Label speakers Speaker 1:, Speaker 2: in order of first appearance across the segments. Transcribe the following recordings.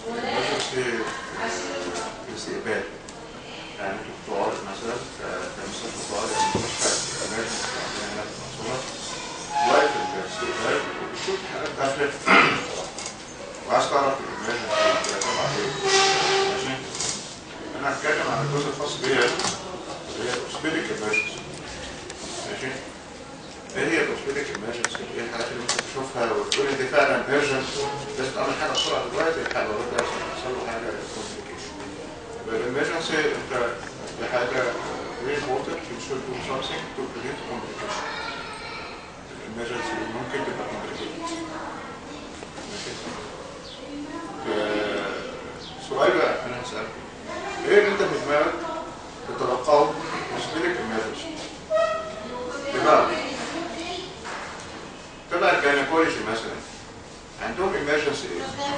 Speaker 1: emergency الاستقبال يعني انتوا بتقعدوا مثلا في مستشفى طوارئ مستشفى emergency عندنا هنا في المنصورة واقف الاستقبال وبتشوف حالات داخلة وعايز تعرف الامرجنسي تبع ايه ماشي انا هتكلم عن الجزء الخاص بيا اللي هي الاوسبيديك emergency ماشي ايه هي الاوسبيديك emergency ايه الحاجات اللي ممكن تشوفها وتقول ان دي فعلا ايرجنت لازم تعمل حاجه بسرعه دلوقتي الحاله ده يحصل له حاجه كومبليكيشن الامرجنسي انت دي حاجه ريل ووتر you should do something to prevent complication الامرجنسي ممكن تبقى complicated ماشي آه، سؤال بقى انا هسألك ايه اللي انت في دماغك تتوقعه اوسبيديك emergency بمعنى تبع الجينيكولوجي مثلا عندهم emergency ايه؟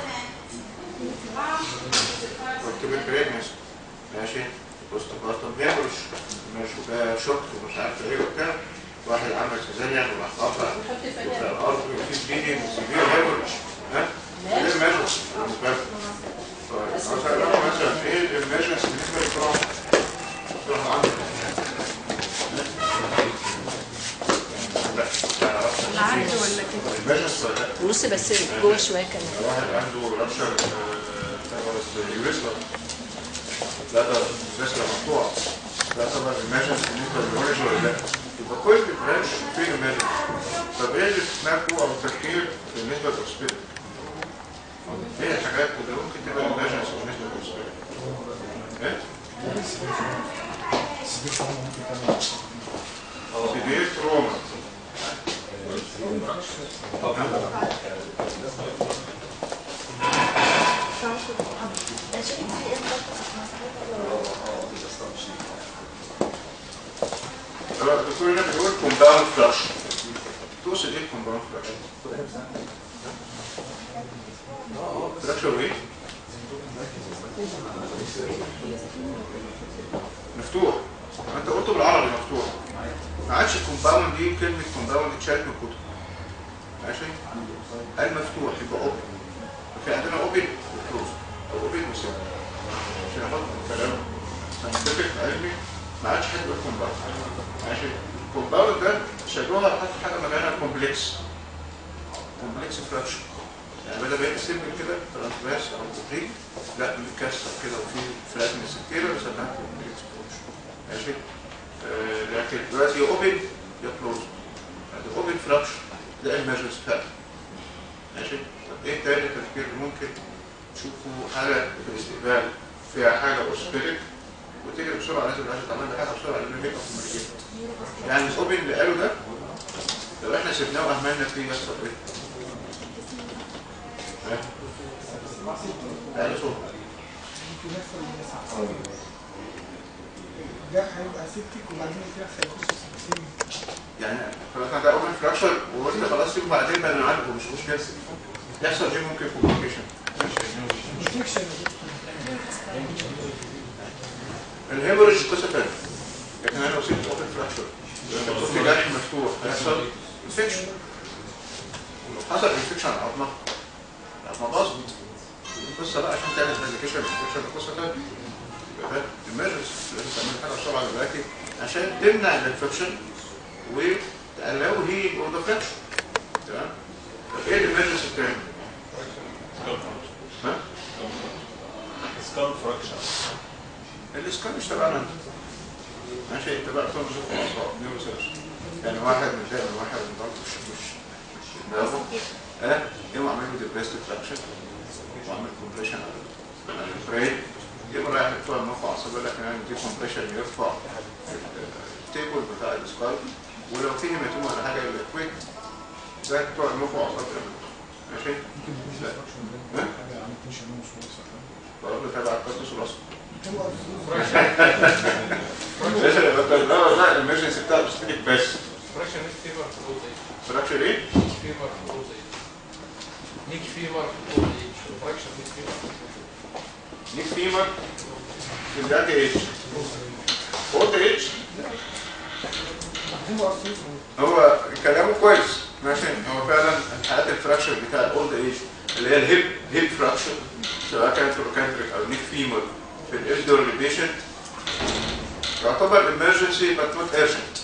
Speaker 1: كنت بريجنس ماشي بوست بارتم هيمورج ماشي وبقى شوك ومش عارف ايه وبتاع واحد عمل سيزاريان وراح قطع وفي الارض وفي بليدنج وسيفير هيمورج ها؟ ايه الامرجنسي؟ طيب مثلا مثلا ايه الامرجنسي بالنسبه للجراحه؟ تروح عندك لا تعرفش
Speaker 2: العرض ولا كده
Speaker 1: الامرجنسي ولا لا؟
Speaker 2: بص بس جوه شويه كمان
Speaker 1: واحد عنده رابشر يوريسلا لا ده يوريسلا مقطوع ده طبعا ايماجن بالنسبه للوريج ولا لا يبقى كل برانش فيه ايماجن طب ايه اللي في دماغه او التفكير بالنسبه للاوسبيتال؟ ايه الحاجات اللي ممكن تبقى ايماجن بالنسبه للاوسبيتال؟ ايه؟ سيفير تروما الدكتور هنا بيقول كومباوند فلاش تقصد ايه كومباوند فلاش؟ فلاش ايه؟ مفتوح انت قلته بالعربي مفتوح ما عادش الكومباوند دي كلمه كومباوند اتشالت من الكتب ماشي قال مفتوح يبقى اوبن في عندنا اوبن وكلوز او اوبن وسيبل عشان احط كلام ساينتفك علمي ما عادش حد يقول كومباوند ماشي الكومباوند ده شالوها حط حاجه مكانها كومبلكس كومبلكس فراكشن يعني بدل ما يبقى سيمبل كده ترانسفيرس او كوبريك لا متكسر كده وفي فلاتنس كتير بنسميها كومبلكس فراكشن ماشي آه لكن دلوقتي يا اوبن يا كلوز اوبن فراكشن ده الميجرز بتاعته ماشي طب ايه تاني تفكير ممكن تشوفوا حاجه في الاستقبال فيها حاجه اوسبيريك وتجري بسرعه لازم الواحد تعمل له حاجه بسرعه لانه بيبقى كومبليكيت يعني الاوبن اللي قاله ده لو احنا سيبناه واهملنا فيه يحصل ايه؟ ها؟ يعني صوت
Speaker 3: ده هيبقى سيبتك وبعدين يحصل يخش سيبتين
Speaker 1: يعني خلاص ده اوبن فراكشر وقلت خلاص سيبه بعدين بقى نعالجه مش مشكله يحصل ايه ممكن كومبليكيشن
Speaker 3: انفكشن
Speaker 1: الهيموريج قصه ثانيه لكن انا لو سبت اوبن فراكشر لما في جرح مفتوح هيحصل انفكشن لو حصل انفكشن على العظمه العظمه باظت القصه بقى عشان تعمل ميديكيشن انفكشن القصه ثانيه يبقى ده emergency. لازم تعمل حاجه بسرعه دلوقتي عشان تمنع الانفكشن وتقلله هي اوف ذا فراكشن تمام طب ايه الامرجنسي الثاني؟ ها؟
Speaker 4: سكال فراكشن
Speaker 1: الاسكان مش تبعنا انت. ماشي انت بقى تنظر في الاصابع نيورو سيرجن يعني واحد متضايق من واحد من ضغط مش مش مش دماغه اه يقوم عامل له ديبريست فراكشن وعامل كومبريشن على البرين يقوم رايح بتوع المخ وعصب يقول لك انا دي كومبريشن يرفع التيبل بتاع السكال ولو في هيماتوما ولا حاجه يبقى كويك ده بتوع المخ وعصب يعملوا ماشي لا ها بقول له تبع القدس الاصفر ليش لا لا لا الامرجنسي بتاع الاستيك بس
Speaker 5: فراكشن نيك فيبر في الاوضه
Speaker 1: فراكشر ايه؟
Speaker 5: فيبر في الاوضه نيك فيبر في الاوضه فراكشن نيك فيبر
Speaker 1: نيك فيمر في الجاك اتش اولد اتش
Speaker 3: هو اصلا
Speaker 1: هو كلامه كويس ماشي هو فعلا حالات الفراكشر بتاع الاولد اتش اللي هي الهيب هيب فراكشر سواء كانت روكانتريك او نيك فيمر في الالدرلي بيشنت يعتبر emergency but not urgent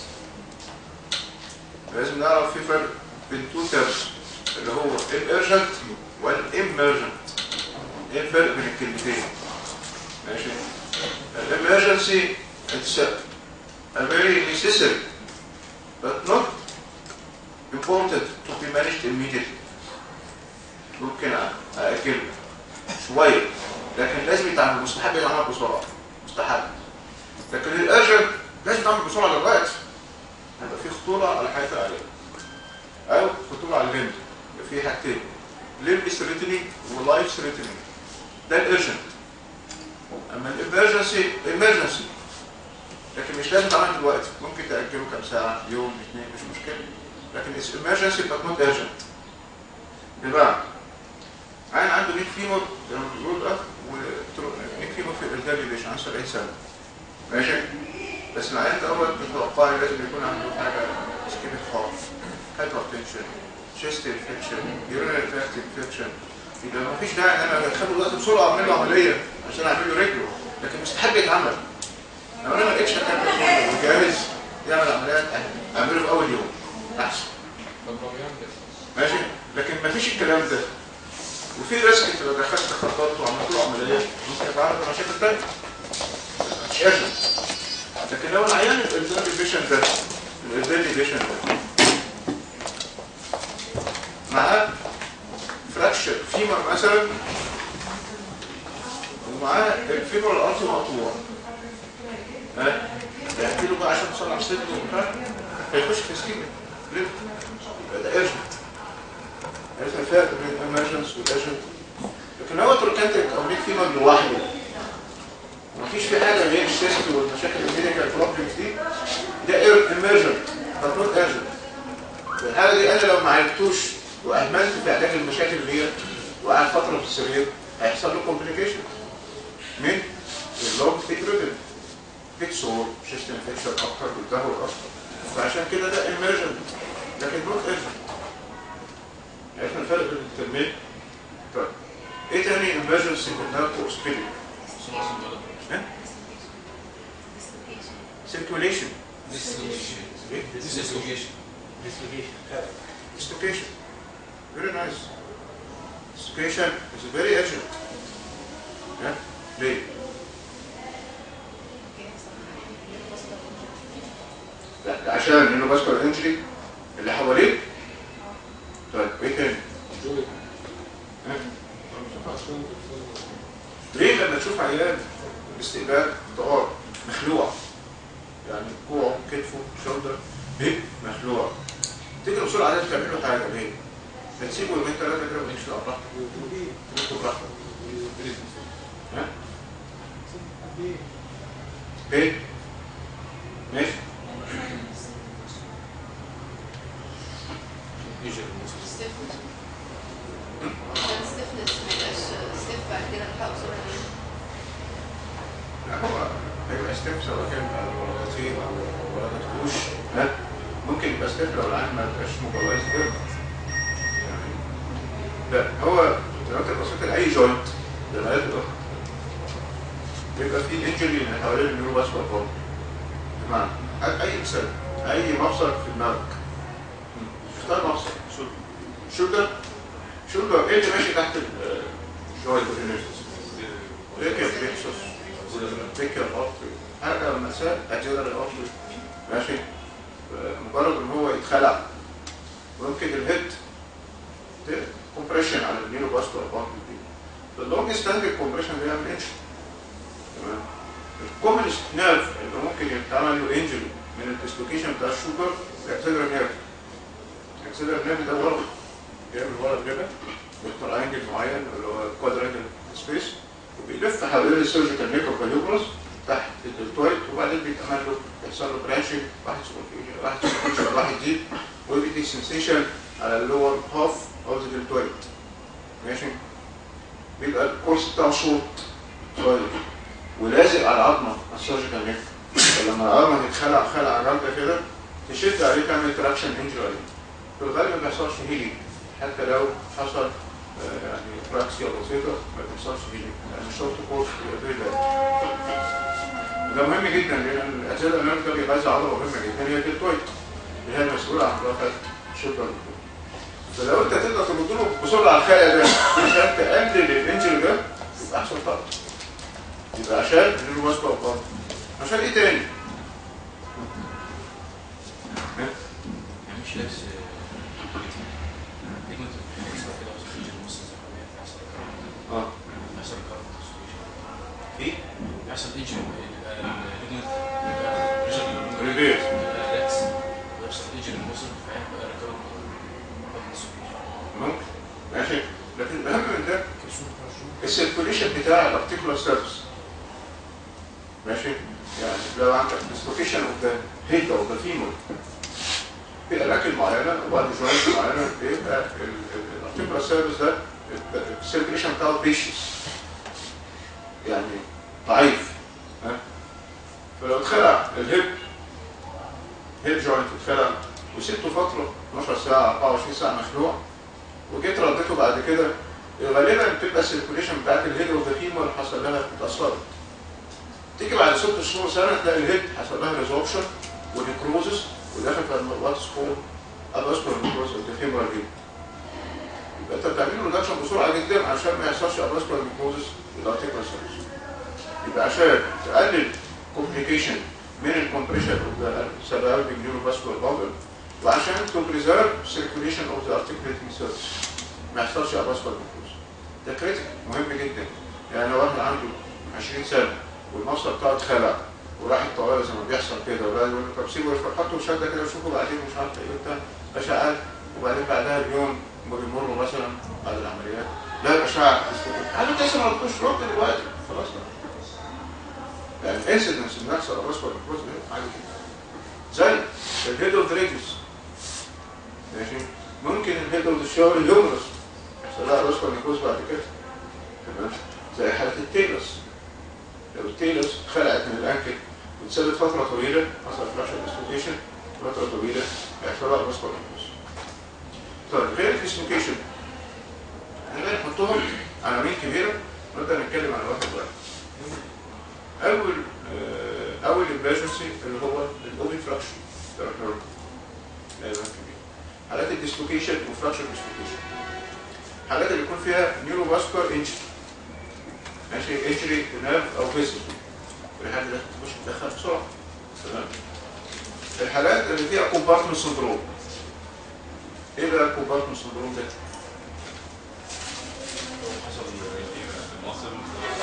Speaker 1: لازم نعرف في فرق بين تو تيرمز اللي هو الارجنت والامرجنت ايه الفرق بين الكلمتين ماشي الامرجنسي it's a, a very necessary but not important to be managed immediately ممكن أأجله شوية لكن لازم يتعمل مستحب يتعمل بسرعة مستحب لكن الأجل لازم يتعمل بسرعة دلوقتي هيبقى في خطورة على حياة العيال أو خطورة على الهند يبقى في حاجتين ليمب ثريتنينج ولايف ثريتنينج ده الارجنت اما الامرجنسي امرجنسي لكن مش لازم تعمل دلوقتي ممكن تاجله كام ساعه يوم اثنين مش مشكله لكن اتس امرجنسي بس نوت ارجنت بمعنى عين عنده نيك فيمور زي ما بيقول ده ونيك فيمور في الالتالي ليش عنده 70 سنه ماشي بس العيان ده اول تتوقعي لازم يكون عنده حاجه سكيميك هارت هايبرتنشن شيست انفكشن يورينري تراكت انفكشن يبقى ما فيش داعي ان انا ادخله دلوقتي بسرعه اعمل له عمليه عشان اعمل له رجله لكن مستحب يتعمل لو انا ما لقيتش مكان وجاهز يعمل عمليات اعمله في اول يوم احسن
Speaker 5: طب لو يعمل
Speaker 1: ماشي لكن ما فيش الكلام ده وفي ريسك انت لو دخلت خططت وعملت له عمليه ممكن يتعرض لمشاكل ثانيه مش قادر لكن لو العيان الالزامي بيشن ده الالزامي بيشن ده معاه فراكشر فيمر مثلا ومعاه الفيمر الارضي مقطوع ها يحكي له بقى عشان تصلح صدره وبتاع هيخش في سكيمة ليه؟ يبقى ده ايرجنت عرفت الفرق بين الامرجنس والايرجنت لكن هو تروكانتريك او ليك فيمر لوحده مفيش في حاجه غير الشيست والمشاكل الميديكال بروبلمز دي ده ايمرجنت but not urgent الحاله دي انا لو ما عالجتوش واهملت في علاج المشاكل دي وقعد فتره في السرير هيحصل له كومبليكيشن من اللونج فيتريدل فيت سور شيست انفكشن اكتر بالدهور اكتر فعشان كده ده ايمرجنت لكن نوت ايرجنت عرفنا الفرق بين الترمين طيب ايه تاني emergency كونتاكت اوسبيدي circulation
Speaker 5: Dislocation.
Speaker 1: dislocation very nice dislocation is very urgent yeah? ليه؟ لا ده عشان النيوروفاسكولار انجري اللي حواليه طيب ايه تاني؟ ها؟ ليه لما تشوف عيان باستقبال طوال مخلوع يعني كوعه كتفه شولدر هيب مخلوع تيجي بسرعه عليه تعمل له حاجه ليه؟ بتسيبه يومين ثلاثه كده وتمشي لا براحتك تموت براحتك ها؟ ايه؟ ماشي لا هو هيبقى ستيب سواء كان بسيط ولا مدفوش لا ممكن يبقى ستيب لو العين ما تبقاش مجوز كده يعني لا هو لو انت بصيت لاي جوينت لما يطلق بيبقى فيه انجري من حوالين النيورو باسكوال فورم بمعنى اي مثال اي مفصل في دماغك اختار مفصل شولدر شولدر ايه اللي ماشي تحت الجوينت ريكيا بليكسوس ريكيا الارتري حركه مسافه اجدر الارتري ماشي مجرد ان هو يتخلع ممكن الهيد كومبريشن على النيرو باسكولار بارت دي اللونج ستاندنج كومبريشن بيعمل انش تمام الكومنست نيرف اللي ممكن يتعمل له انجري من الديسلوكيشن بتاع الشوجر الاكسلر نيرف الاكسلر نيرف ده ورا بيعمل ورا كده بيختار انجل معين اللي هو كوادرانجل سبيس وبيلف حوالين السيرجيكال نيك اوف فاليوبرس تحت الدلتويد وبعدين بيتعمل له يحصل له برانشنج واحد سكونفيوجن واحد سكونفيوجن واحد دي ويبقى سنسيشن على اللور هاف اوف ذا دلتويد ماشي بيبقى الكورس بتاعه شورت شويه ولازق على العظمه على السيرجيكال نيك فلما العظمه تتخلع خلع جامده كده تشد عليه تعمل تراكشن انجري عليه في الغالب ما بيحصلش هيلينج حتى لو حصل آه، يعني براكسيا بسيطه ما بيحصلش هيلينج يعني شورت كورس بيبقى ده مهم جدا لان الاسئله الامام ده بيغذي عضله مهمه جدا هي الدلتويد اللي هي المسؤوله عن رفع الشده فلو انت تقدر ترد له بسرعه على الخلق ده عشان تقلل الانجل ده يبقى احسن طبعا يبقى عشان له واسطه وقام عشان ايه تاني؟
Speaker 5: يعني مش لابس بيجمنت بيحصل كده وسط النص زي ما بيحصل
Speaker 1: اه
Speaker 5: بيحصل كارت
Speaker 1: ايه؟
Speaker 5: بيحصل انجري البيجمنت
Speaker 1: ريفيرس
Speaker 5: ريلاكس بيحصل انجري المصل فيبقى ريكارد
Speaker 1: ممكن ماشي لكن الاهم من ده السيركوليشن بتاع الارتيكولار سيرفيس ماشي يعني لو عندك ديسلوكيشن اوف ذا هيد اوف ذا فيمور في اماكن معينه وبعد جوينت معينه بيبقى الارتيكولار سيرفيس ده السيركوليشن بتاعه بيشيس يعني ضعيف ها فلو اتخلع الهيب هيب جوينت اتخلع وسبته فتره 12 ساعه 24 ساعه مخلوع وجيت رديته بعد كده غالبا بتبقى السيركوليشن بتاعت الهيد اوف ذا فيمر حصل لها اتاثرت تيجي بعد ست شهور سنه تلاقي الهيد حصل لها ريزوربشن ونيكروزس ودخل في واتس كول اباسكولار نيكروزس اوف ذا فيمر هيد يبقى انت بتعمل له ريدكشن بسرعه جدا عشان ما يحصلش اباسكولار نيكروزس للارتيكولار سيرفيس يبقى عشان تقلل كومبليكيشن من الكومبريشن اوف ذا سبب نيوروفاسكولار بابل وعشان تو بريزيرف سيركوليشن اوف ذا ارتيكوليتنج سيرفيس ما يحصلش اباسكولار نيكروزس ده كريتيك مهم جدا يعني لو واحد عنده 20 سنه والمصدر بتاعه اتخلع وراح الطوارئ زي ما بيحصل كده ولا يقول لك طب سيبه يرفع حطه شده كده وشوفه بعدين مش عارف ايه وبتاع اشعاعات وبعدين بعدها بيوم ما بيمروا مثلا بعد العمليات لا الاشعه قالوا تسمع ما تخش رد دلوقتي خلاص بقى يعني الانسيدنس اللي بيحصل على الراسبر الكروز ده حاجه كده زي الهيد اوف ريديوس ماشي ممكن الهيد اوف الشاور اليومرس يحصل لها راسبر الكروز بعد كده تمام زي حاله التيلس لو التيلس خلعت من الانكل واتسابت فتره طويله حصل فلاكشن ديسلوكيشن فتره طويله هيحصل لها راسبر الكروز طيب غير الديسلوكيشن احنا بقى نحطهم عناوين كبيره نبدا نتكلم عن واحد واحد اول آه، اول امباجنسي اللي هو الاوبن فراكشن ده احنا قلنا. لا يبقى كبير حالات الديسلوكيشن وفراكشن ديسلوكيشن حالات اللي يكون فيها نيورو فاسكولار انجري ماشي انجري نيرف او فيسل الحالة ده مش مدخل بسرعه تمام الحالات اللي فيها كومبارتمنت سندروم ايه بقى الكومبارتمنت سندروم ده؟
Speaker 4: حصل المصل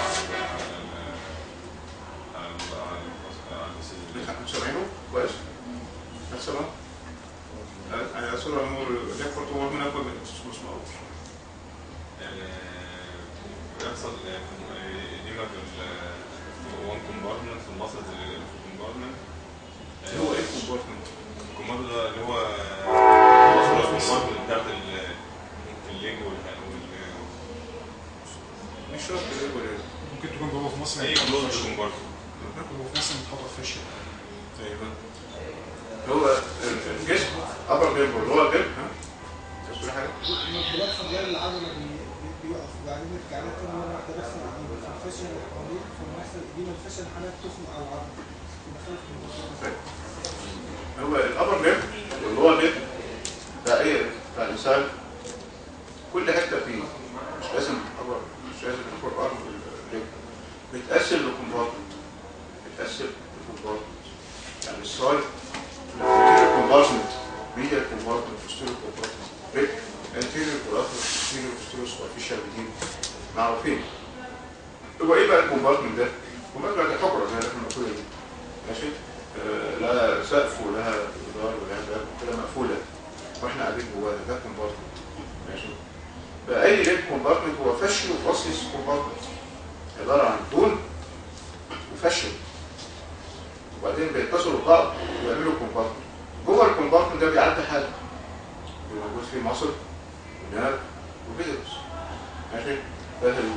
Speaker 1: انتوا سامعينه كويس؟ مثلا انا صورة نور ليكورت هو من اكبر من الاسموس معروف
Speaker 4: يعني بيحصل ديما في وان كومبارتمنت في المصل اللي في الكومبارتمنت
Speaker 1: هو ايه الكومبارتمنت؟
Speaker 4: الكومبارتمنت ده اللي هو المصل الكومبارتمنت بتاعت ال- الليج والح- وال
Speaker 1: مش شرط ايه ولا ايه؟
Speaker 3: ممكن تكون جوه في مصر
Speaker 4: اي كلوز كومبارتمنت
Speaker 3: جوه في مصر متحضر فيش
Speaker 1: ايوه هو الجسم ابر بيمبر اللي هو الجلد ها؟ تقول حاجه؟
Speaker 3: الانقلاب في مجال العضلة بي- بيقف وبعدين يرجع لها تاني مرة واحدة بس في الفشل القليل فالمحصل القديمة الفشل حالات تخنق على العضلة يبقى خايف من الموضوع ده.
Speaker 1: هو الابر بيمبر اللي هو الجلد بتاع ايه؟ بتاع الانسان كل حته فيه مش لازم ابر مش لازم الفور ارم والرجل بيتقسم لكومبارتمنت بيتقسم لكومبارتمنت يعني السايد كومبارتمنت ميديا كومبارتمنت فستيريو كومبارتمنت ريك انتيريور كولاتر فستيريو فستيريو سوبرفيشال بدين معروفين هو ايه بقى الكومبارتمنت ده؟ الكومبارتمنت ده حجره زي اللي احنا بنقولها دي ماشي آه لها سقف ولها جدار ولها باب كده مقفوله واحنا قاعدين جواها ده كومبارتمنت ماشي فاي ليب كومبارتمنت هو فشل وفصلس كومبارتمنت عباره عن بون وفشل وبعدين بيتصلوا ببعض ويعملوا كومبارتمنت جوه الكومبارتمنت ده بيعدي حاجه بيبقى موجود فيه مصل وناب وفيزيكس ماشي ده هو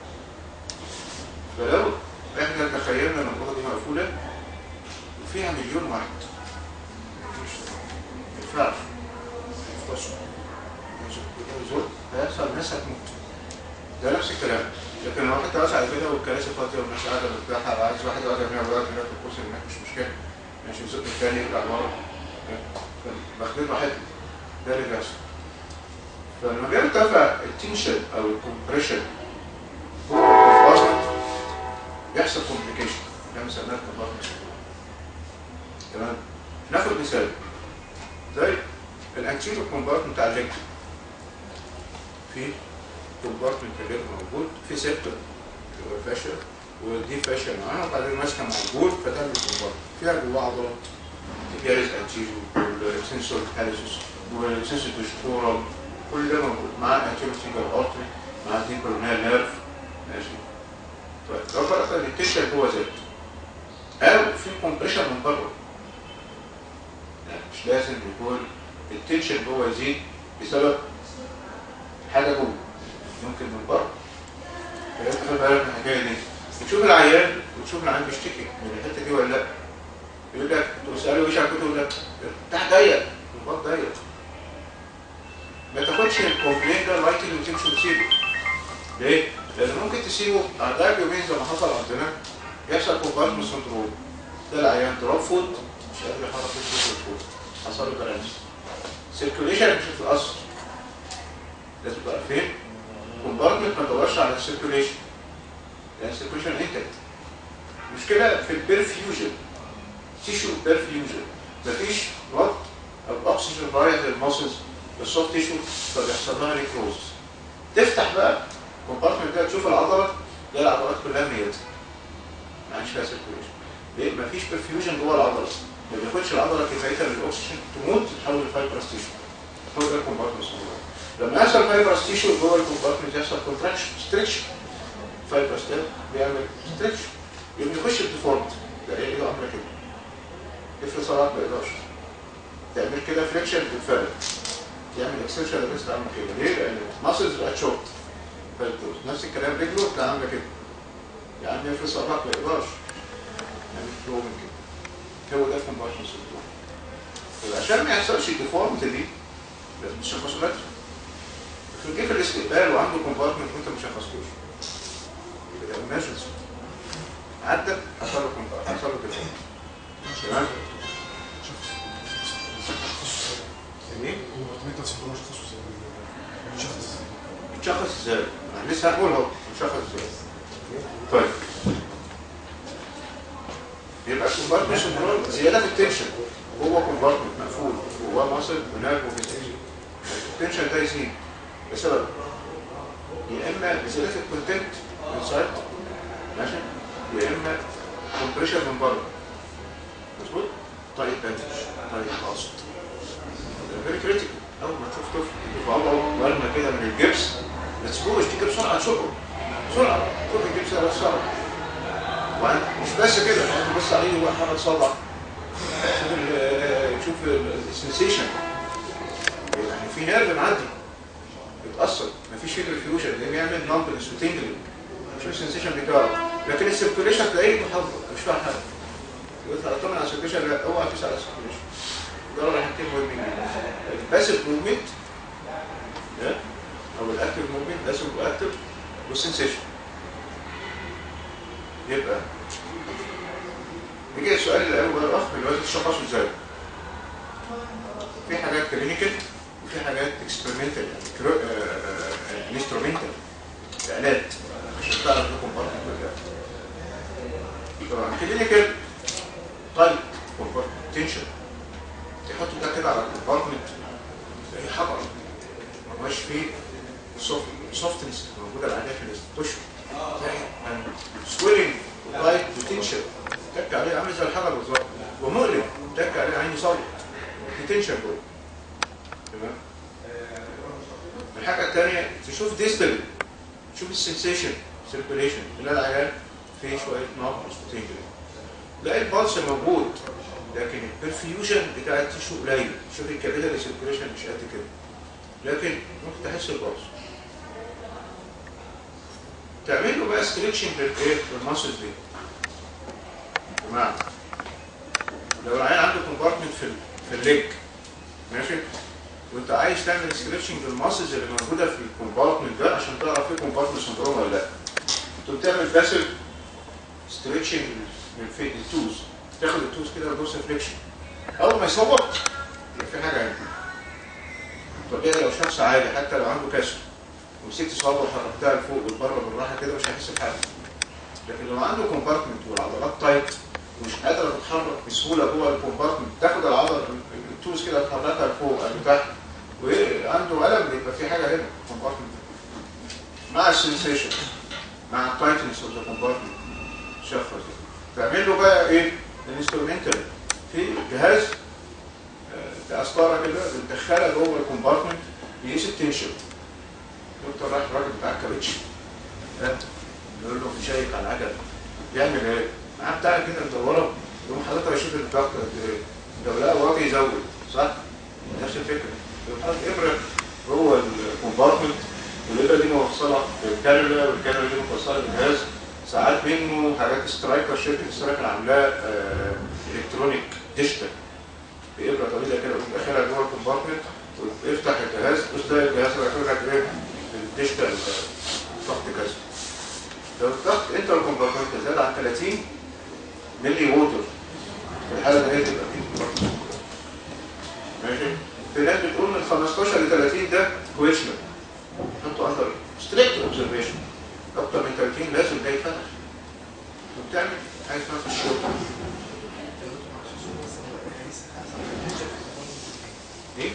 Speaker 1: فلو احنا تخيلنا ان الأوضة دي مقفولة وفيها مليون واحد مش ما ينفعش يختصوا زول هيحصل ناس هتموت ده نفس الكلام لكن لو حتى واسعة كده والكراسي فاضية والناس قاعدة مرتاحة عايز واحد يقعد هنا ويقعد هنا في الكرسي هناك مش مشكلة ماشي يزق التاني يرجع لورا باخدين راحتنا ده اللي بيحصل فلما بيرتفع التنشن او الكومبريشن فوق الكومبارتمنت يحصل كومبليكيشن ده مسميها الكومبارتمنت تمام ناخد مثال زي الانتيريور كومبارتمنت بتاع الليج في كومبارتمنت الليج موجود في سيكتور فاشل ودي فاشل معاها وبعدين ماسكه موجود فتعمل كومبارتمنت فيها جواه عضلات الجارس انتيريور والسنسور كاليسوس والسنسور ديشتورال كل ده موجود مع الانتيريور سينجل ارتري مع دي كورونال نيرف ماشي طيب لو فرضت ان التنشن جوه زاد او في كومبريشن من بره يعني مش لازم يكون التنشن جوه يزيد بسبب حاجه جوه ممكن من بره فانت خد بالك من الحكايه دي وتشوف العيان وتشوف العيان بيشتكي من الحته دي ولا لا يقول لك تساله ايش عملته يقول لك تحت ضيق البط ضيق ما تاخدش الكومبلين ده لايكلي وتمشي وتسيبه ليه؟ لان ممكن تسيبه بعد يومين زي ما حصل عندنا يحصل كومبارتمنت سندروم ده العيان دروب فود مش قادر يحرك جسمه الفود حصل له باراليس سيركيوليشن مش هتتاثر لازم تبقى فين كومبارتمنت ما تدورش على السيركيوليشن لان السيركيوليشن انتكت مشكله في البرفيوجن تيشو برفيوجن مفيش بلد او اكسجين رايح للماسلز للسوفت تيشو فبيحصل لها نيكروز تفتح بقى الكومبارتمنت ده تشوف العضله تلاقي العضلات كلها ميته ما عادش فيها سيركيوليشن ليه؟ مفيش برفيوجن جوه العضله ما بياخدش العضله كفايتها للاكسجين تموت تتحول لفايبرس تيشو هو ده الكومبارتمنت لما يحصل فايبرس تيشو جوه الكومبارتمنت يحصل كونتراكشن ستريتش فايبرس ده بيعمل ستريتش يبقى يخش الديفورمت ده ايه ده عامله كده يفرد صلاه ما يقدرش تعمل كده فريكشن بالفرد يعمل اكسشن للريست عامل كده ليه؟ لان الماسلز بقت شورت نفس الكلام رجله بتاع عامله كده يا عم يفرد صلاه ما يقدرش يعمل فلو من كده هو ده كومبارشن سيندروم عشان ما يحصلش الديفورمت دي لازم تشخصه بدري في جه في الاستقبال وعنده كومبارتمنت وانت ما شخصتوش يبقى ده emergency عدى حصل له كومبارتمنت حصل له ديفورمت تمام ايه؟ بتشخص ازاي؟ أنا لسه هقول اهو بتشخص ازاي طيب يبقى الكومبارتمنت سندروم زياده في التنشن هو كومبارتمنت مقفول جواه مصل هناك وفي التنشن ده يزيد بسبب يا اما زياده في الكونتنت انسايد ماشي يا اما كومبريشن من بره مظبوط طيب بانتج طيب قاصد فيري كريتيكال اول ما تشوف طفل يطلعه ورمه كده من الجبس ما تسيبوش تيجي بسرعه تشقه بسرعه خد الجبس ده بسرعه ومش بس كده انت بص عليه هو حرك صبع شوف ال شوف السنسيشن يعني في نيرف معدي بيتاثر مفيش فيه ريفيوجن ده بيعمل نمبنس وتنجلنج شوف السنسيشن بتاعه لكن السيركيوليشن تلاقيه محافظ مش فاهم حاجه يطلع اطمن على السيركيوليشن لا اوعى تسال على السيركيوليشن ده ولا حاجتين مهمين جدا الباسيف موفمنت او الاكتف موفمنت باسيف واكتف والسنسيشن يبقى نيجي السؤال الاول الاخ دلوقتي تشخصه ازاي في حاجات كلينيكال وفي حاجات اكسبيرمنتال يعني انسترومنتال الات عشان تعرف لكم برضه طبعا كلينيكال طيب تنشن يحط ده كده على الكومبارتمنت زي حجر ما هوش فيه سوفتنس موجوده العاديه في الاستوشن سويلنج وتايت وتنشن تك عليه عامل زي الحجر بالظبط ومؤلم تك عليه عيني صلب في تنشن جوه تمام الحاجه الثانيه تشوف ديستل تشوف السنسيشن سيركوليشن تلاقي العيان فيه شويه نقص وتنجل تلاقي البلس موجود لكن البرفيوجن بتاع التيشو قليل شوف الكابيلاري سيركوليشن مش قد كده لكن ممكن تحس البلس تعمل له بقى ستريتشنج للايه للماسلز دي بمعنى لو العيان عنده كومبارتمنت في ال في الليج ماشي وانت عايز تعمل ستريتشنج للماسلز اللي موجوده في الكومبارتمنت ده عشان تعرف في كومبارتمنت سندروم ولا لا تقوم تعمل باسل ستريتشنج للفيت التوز تاخد التوز كده وتدوس فليكشن اول ما يصوت يبقى في حاجه عندي طبيعي لو شخص عادي حتى لو عنده كسر ومسكت صوابعه وحركتها لفوق والبره بالراحه كده مش هيحس بحاجه لكن لو عنده كومبارتمنت والعضلات تايت ومش قادره تتحرك بسهوله جوه الكومبارتمنت تاخد العضله التوز كده تحركها لفوق او لتحت وعنده الم يبقى في حاجه هنا في الكومبارتمنت مع السنسيشن مع التايتنس اوف ذا كومبارتمنت شفر تعمل له بقى ايه الانسترومنتال في جهاز آه، قسطره كده بتدخلها جوه الكومبارتمنت يقيس التنشن دكتور راح الراجل بتاع الكاوتش ها؟ يقول له في شيك على العجل يعمل ايه؟ معاه بتاع كده مدوره يقوم حضرتك يشوف الضغط قد ايه لو لقى واطي يزود صح؟ نفس الفكره يقوم حاطط ابره جوه الكومبارتمنت والابره دي موصله بالكانولا والكانولا دي موصله بالجهاز ساعات منه حاجات سترايكر شركه سترايكر عاملاه آه، الكترونيك ديجيتال بابره طويله كده وتقوم داخلها جوه الكومبارتمنت ويفتح الجهاز وتلاقي الجهاز يقول لك ايه الديجيتال آه، ضغط كذا لو الضغط انت الكومبارتمنت زاد عن 30 ملي ووتر في الحاله دي هي تبقى فيه ماشي في ناس بتقول من 15 ل 30 ده كويشنر حطوا اندر ستريكت اوبزرفيشن اكتر من 30 لازم ده يتفتح وبتعمل حاجه اسمها في الشرطه ايه؟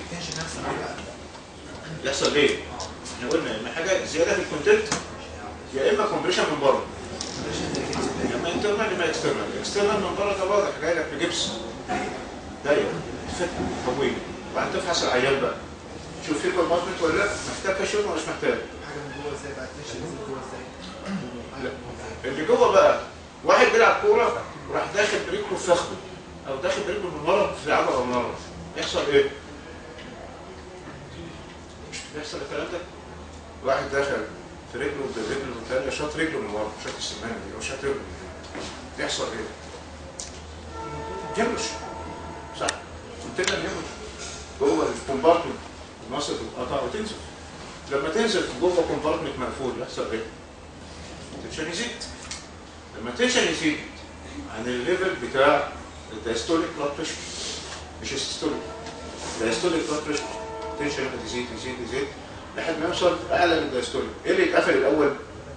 Speaker 1: يحصل ليه؟ احنا قلنا ان حاجه زياده في الكونتنت يا اما كومبريشن من بره يا اما انترنال يا اما اكسترنال اكسترنال من بره ده واضح جاي لك بجبس ضيق فتح طويل وبعدين تفحص العيان بقى شوف في كومبارتمنت ولا لا محتاج كشف ولا مش محتاج
Speaker 3: حاجه من جوه ازاي بقى تنشن نزل جوه ازاي
Speaker 1: اللي جوه بقى واحد بيلعب كوره وراح داخل برجله في فخده او داخل برجله من ورا في عضله من ورا يحصل ايه؟ مش بيحصل الكلام ده؟ واحد دخل في رجله برجله الثانيه شاط رجله من ورا شاط السمانه دي او شاط رجله من ورا. يحصل ايه؟ جمش صح؟ قلت لنا جمش جوه الكومبارتمنت المصل تتقطع وتنزل لما تنزل جوه كومبارتمنت مقفول يحصل ايه؟ التنشن يزيد لما التنشن يزيد عن الليفل بتاع الدايستوليك بلاد بريشر مش السيستوليك الدايستوليك بلاد بريشر التنشن يبقى يزيد يزيد يزيد لحد ما يوصل اعلى من الدايستوليك ايه اللي اتقفل الاول؟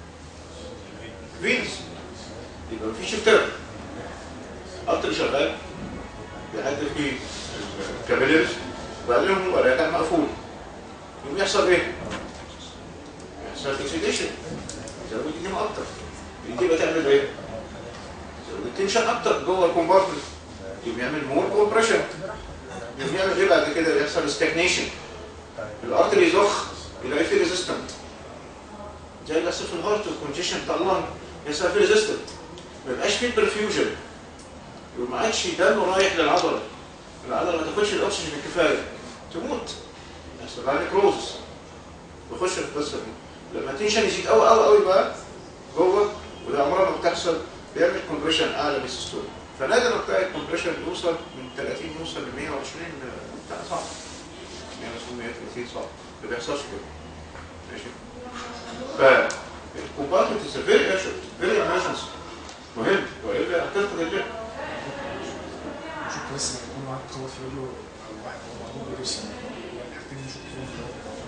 Speaker 1: فينس يبقى مفيش ارتباط قطر شغال بيعدي فيه الكابيلرز وبعدين هو راجع مقفول يقوم يحصل ايه؟ يحصل اكسيديشن زود الدنيا اكتر دي بقى تعمل ايه؟ زود التنشن اكتر جوه الكومبارتمنت يقوم يعمل مور كومبريشن يقوم يعمل ايه بعد كده يحصل ستاجنيشن الارتري يضخ يلاقي فيه ريزيستنت زي اللي يحصل في الهارت والكونجيشن بتاع اللنج يحصل فيه ريزيستنت ما يبقاش فيه برفيوجن يبقى ما عادش دم رايح للعضله العضله ما تاخدش الاكسجين الكفايه تموت يحصل لها نيكروزس يخش في القصه دي لما التنشن يزيد قوي قوي قوي بقى جوه وده عمرها ما بتحصل بيعمل كومبريشن اعلى من السيستول فنادر بتاع الكومبريشن بيوصل من 30 يوصل ل 120 بتاع صعب 120 130 صعب ما بيحصلش كده ماشي فالكومبارتمنت از فيري ايرجنت فيري ايمرجنسي مهم والا هتفقد الليل
Speaker 6: شوف بس لما يكون معاك قوة في رجله أو واحد هو معلوم بيدوس يعني الحاجتين دي شوف فيهم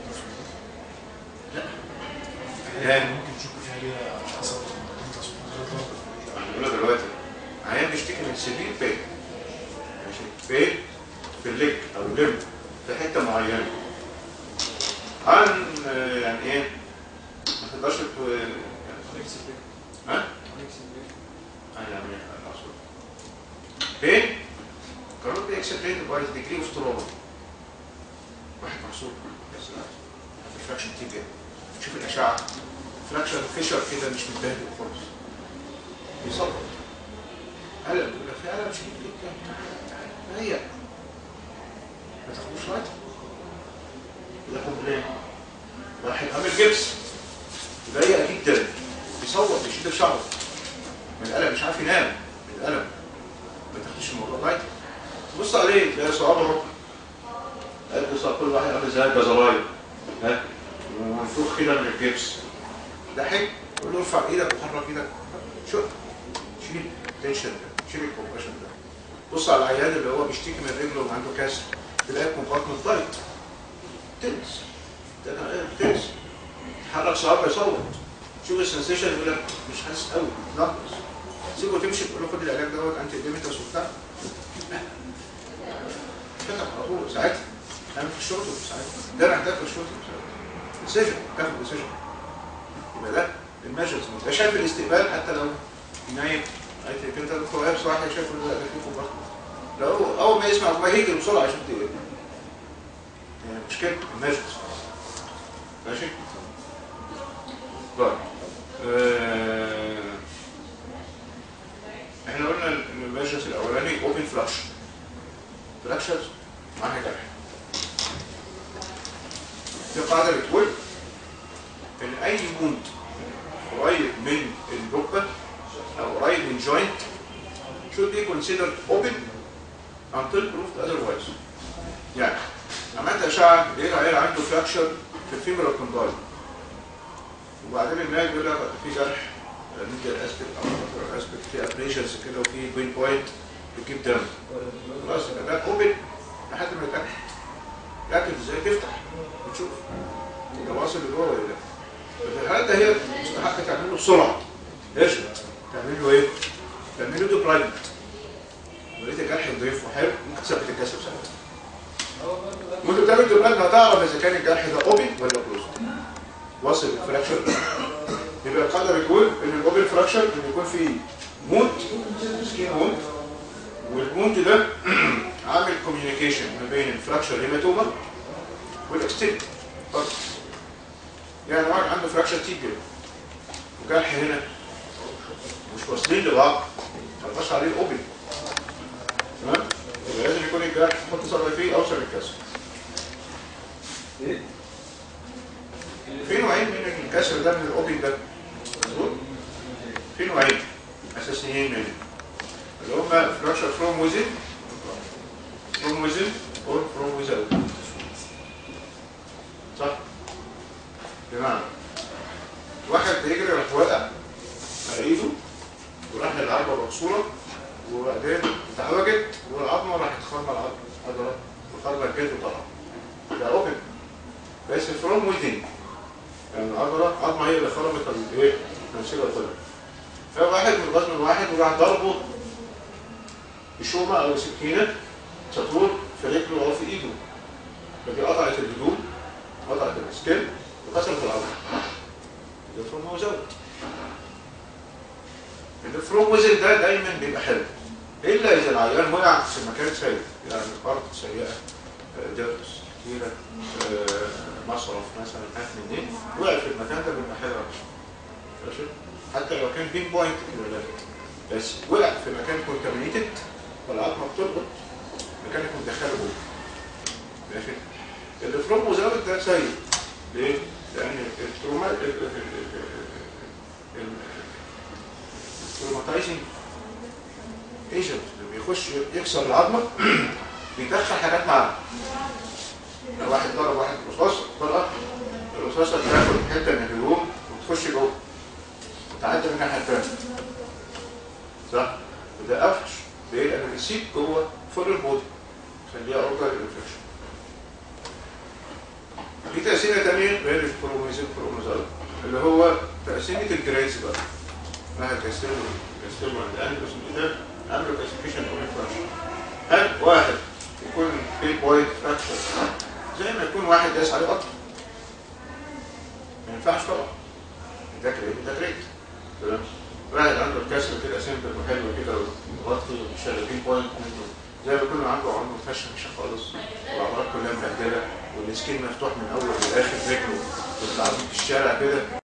Speaker 1: يعني
Speaker 6: ممكن تشك فيها ليه حصل انت سبحان الله
Speaker 1: بقول دلوقتي عيان بيشتكي من سيفير بين ماشي بين في الليج او الليم في حته معينه عن آه، يعني ايه ما تقدرش ت- يعني ها؟ اه يعني اقصد بين قانون دي اكسبلين باي ديجري اوف تروما واحد محصور بس لا في فراكشن تيجي شوف الاشعه فراكشن فيشر كده مش متبهدل خالص يصبر ألم يقول لك في ألم شديد جدا تعال تعال هي ما تاخدوش رايت يقول لك ليه؟ واحد عامل جبس ضيق جدا بيصوت بيشد في شعره من الألم مش عارف ينام من الألم ما تاخدش الموضوع رايت تبص عليه تلاقي صوابعه قد يطلع كل واحد عامل زي الجزرايه ها ومنفوخ كده من الجبس ده حلو قول له ارفع ايدك وحرك ايدك شو شيل التنشن ده شيل الكومبريشن ده بص على العيان اللي هو بيشتكي من رجله وعنده كسر تلاقي كومبارتمنت ضايق تنس ده كان ايه تنس حرك صوابع يصوت شوف السنسيشن يقول لك مش حاسس قوي نقص سيبه تمشي تقول له خد العلاج دوت انت اديمتس وبتاع فتح على طول ساعتها اعمل في الشرطه ساعتها درع ده في الشرطه ديسيجن تاخد ديسيجن يبقى ده الميجرز ده شايف الاستقبال حتى لو نايم قالت لك انت دكتور ايهاب صراحه شايف ان ده في كوبر لو اول ما يسمع ما هيجري بسرعه عشان تقول يعني مشكله الميجرز ماشي طيب آه، احنا قلنا ان الميجرز الاولاني اوبن فلاش فلاكشرز معاها جرح في قاعده بتقول ان اي ووند قريب من الركبه او قريب من joint should be considered open until proved otherwise يعني عملت اشعه لقيت عيال عنده فراكشر في الفيمورال كوندايل وبعدين الناس بيقول لك في جرح ميديال اسبكت او lateral اسبكت في ابريشنز كده وفي بين بوينت بتجيب دم خلاص يبقى ده اوبن لحد ما يتاكد يتاكد ازاي تفتح وتشوف ده واصل لجوه ولا لا في الحالة ده هي مستحق تعمله بسرعه ارجع تعمل له ايه؟ تعمل له ديبرايمنت ولقيت الجرح نضيف وحلو ممكن تثبت الكسر ساعتها وانت بتعمل ديبرايمنت هتعرف اذا كان الجرح ده اوبن ولا كلوز واصل الفراكشر يبقى القاعده بتقول ان الاوبن فراكشر ان يكون فيه موت سكين موت والموت ده عامل كوميونيكيشن ما بين الفراكشر هيماتوما والاكستيد يعني واحد عنده فراكشر تيبيا وجرح هنا مش واصلين لبعض ما يبقاش عليه الاوبن تمام يبقى لازم يكون الجرح تحط صبع فيه اوصل للكسر في نوعين من الكسر ده من الاوبن ده مظبوط في نوعين اساسيين منه اللي هم فراكشر فروم ويزن فروم ويزن اور فروم ويزاوت صح بمعنى واحد بيجري راح وقع على ايده وراح للعظمه مكسوره وبعدين اتعوجت والعظمه راحت خرمه العظمه عضله وخرمه الجلد وطلع ده اوبن بس فروم ويزن يعني العضله عظمه هي اللي خرمت الايه الانسجه وطلع فواحد من الغزل واحد وراح ضربه بشومه او سكينه سطور في رجله او في ايده فدي قطعت الهدوم قطعت السكين وكسرت العظم ده فروم هو زود الفروم وزن ده دايما بيبقى حلو الا اذا العيان وقع في مكان سيء يعني ارض سيئه آه، درس كتيره آه، مصرف مثلا حاجه من دي وقع في المكان ده بيبقى حلو ماشي حتى لو كان بين بوينت كده لا بس وقع في مكان كونتامينيتد والعظمه بتربط مكان يكون دخله جوه ماشي الفروم مزود ده سيء ليه؟ لان التروما التروماتايزنج ايجنت اللي بيخش يكسر العظمه بيدخل حاجات معاه لو واحد ضرب واحد رصاص طلقه الرصاصه بتاخد حته من الهدوم وتخش جوه وتعدي من الناحيه الثانيه صح؟ وده افحش ليه؟ لان السيك جوه فوق البودي خليها اوردر انفكشن في تقسيمه ثانيه غير الكروموزوم كروموزوم اللي هو تقسيمه الجريدز بقى واحد قسمه قسمه عند اندروس ده عملوا كلاسيفيكيشن اوف فراكشر هل واحد يكون في بوينت فراكشر زي ما يكون واحد داس عليه قطر ما ينفعش طبعا ده كريت ده كريت تمام واحد عنده الكسر كده سيمبل وحلو كده وغطي وشغالين بوينت منه زي ما يكون عنده عنده فشل مش خالص والعضلات كلها مبهدله والسكين مفتوح من اول لاخر رجله وتطلع في الشارع كده